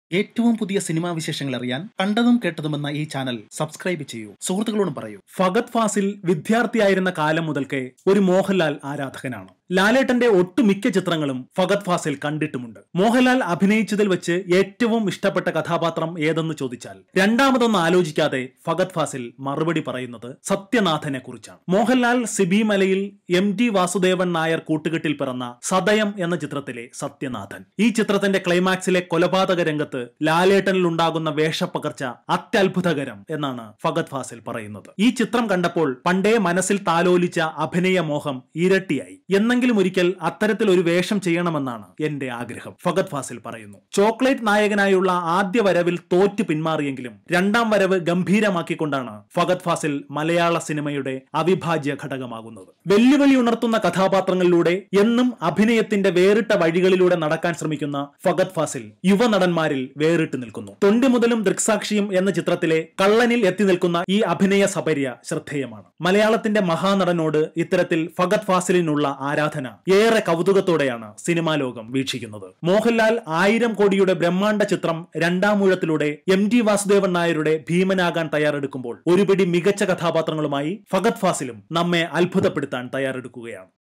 ഏറ്റവും പുതിയ സിനിമാ വിശേഷങ്ങൾ അറിയാൻ കണ്ടതും കേട്ടതുമെന്ന ഈ ചാനൽ സബ്സ്ക്രൈബ് ചെയ്യൂ സുഹൃത്തുക്കളോടും പറയൂ ഫഗത് ഫാസിൽ വിദ്യാർത്ഥിയായിരുന്ന കാലം മുതൽക്കേ ഒരു മോഹൻലാൽ ആരാധകനാണ് ലാലേട്ടന്റെ ഒട്ടുമിക്ക ചിത്രങ്ങളും ഫഗത് ഫാസിൽ കണ്ടിട്ടുമുണ്ട് മോഹൻലാൽ അഭിനയിച്ചതിൽ വെച്ച് ഏറ്റവും ഇഷ്ടപ്പെട്ട കഥാപാത്രം ഏതെന്ന് ചോദിച്ചാൽ രണ്ടാമതൊന്നും ആലോചിക്കാതെ ഫഗത് ഫാസിൽ മറുപടി പറയുന്നത് സത്യനാഥനെ കുറിച്ചാണ് മോഹൻലാൽ സിബി മലയിൽ എം ടി വാസുദേവൻ നായർ കൂട്ടുകെട്ടിൽ പിറന്ന സദയം എന്ന ചിത്രത്തിലെ സത്യനാഥൻ ഈ ചിത്രത്തിന്റെ ക്ലൈമാക്സിലെ കൊലപാതക രംഗത്ത് ലാലേട്ടനിൽ ഉണ്ടാകുന്ന വേഷപ്പകർച്ച അത്യത്ഭുതകരം എന്നാണ് ഫഗത് ഫാസിൽ പറയുന്നത് ഈ ചിത്രം കണ്ടപ്പോൾ പണ്ടേ മനസ്സിൽ താലോലിച്ച അഭിനയ മോഹം ഇരട്ടിയായി എന്നെങ്കിലും ഒരിക്കൽ അത്തരത്തിൽ ഒരു വേഷം ചെയ്യണമെന്നാണ് എന്റെ ആഗ്രഹം ഫഗത് ഫാസിൽ പറയുന്നു ചോക്ലേറ്റ് നായകനായുള്ള ആദ്യ വരവിൽ തോറ്റു പിന്മാറിയെങ്കിലും രണ്ടാം വരവ് ഗംഭീരമാക്കിക്കൊണ്ടാണ് ഫഗത് ഫാസിൽ മലയാള സിനിമയുടെ അവിഭാജ്യ ഘടകമാകുന്നത് വെല്ലുവിളി ഉണർത്തുന്ന കഥാപാത്രങ്ങളിലൂടെ എന്നും അഭിനയത്തിന്റെ വേറിട്ട വഴികളിലൂടെ നടക്കാൻ ശ്രമിക്കുന്ന ഫഗത് ഫാസിൽ യുവനടന്മാരിൽ വേറിട്ട് നിൽക്കുന്നു തൊണ്ടി മുതലും ദൃക്സാക്ഷിയും എന്ന ചിത്രത്തിലെ കള്ളനിൽ എത്തി നിൽക്കുന്ന ഈ അഭിനയ സപര്യ ശ്രദ്ധേയമാണ് മലയാളത്തിന്റെ മഹാനടനോട് ഇത്തരത്തിൽ ഫഗത് ഫാസിലിനുള്ള ആരാധന ഏറെ കൗതുകത്തോടെയാണ് സിനിമാ ലോകം വീക്ഷിക്കുന്നത് മോഹൻലാൽ ആയിരം കോടിയുടെ ബ്രഹ്മാണ്ഡ ചിത്രം രണ്ടാമൂഴത്തിലൂടെ എം ടി വാസുദേവൻ നായരുടെ ഭീമനാകാൻ തയ്യാറെടുക്കുമ്പോൾ ഒരുപിടി മികച്ച കഥാപാത്രങ്ങളുമായി ഫഗത് ഫാസിലും നമ്മെ അത്ഭുതപ്പെടുത്താൻ തയ്യാറെടുക്കുകയാണ്